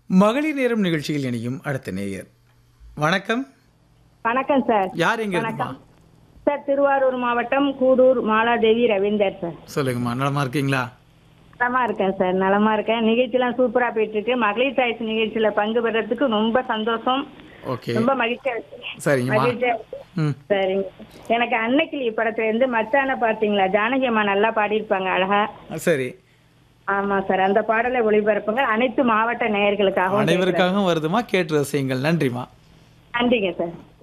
மகளிர் நேரம் நிகழ்ச்சியில் இணையும் அடுத்த நேயர் வணக்கம் வணக்கம் சார் யார் எங்க இருக்குமா சார் திருவாரூர் மாவட்டம் கூடூர் மாலாதேவி ரவீந்தர் சார் சொல்லுங்கம்மா நலமா இருக்கீங்களா நலமா இருக்கேன் சார் நலமா இருக்கேன் நிகழ்ச்சிலாம் சூப்பரா போயிட்டு இருக்கு மகளிர் சாய்ஸ் நிகழ்ச்சியில பங்கு பெறதுக்கு ரொம்ப சந்தோஷம் ஓகே ரொம்ப மகிழ்ச்சியா இருக்கு சரிங்கம்மா மகிழ்ச்சியா இருக்கு. ம் சரிங்க எனக்கு அன்னைக்கிளி படத்துல இருந்து மச்சான பாத்தீங்களா ஜானகி அம்மா நல்லா பாடியிருப்பாங்க அழகா சரி ஆமா சார் அந்த பாடலை ஒளிபரப்புங்க அனைத்து மாவட்ட நேயர்களுக்காகவும் அனைவருக்காகவும் வருதுமா கேட்டு ரசியுங்கள் நன்றிம்மா நன்றிங்க சார்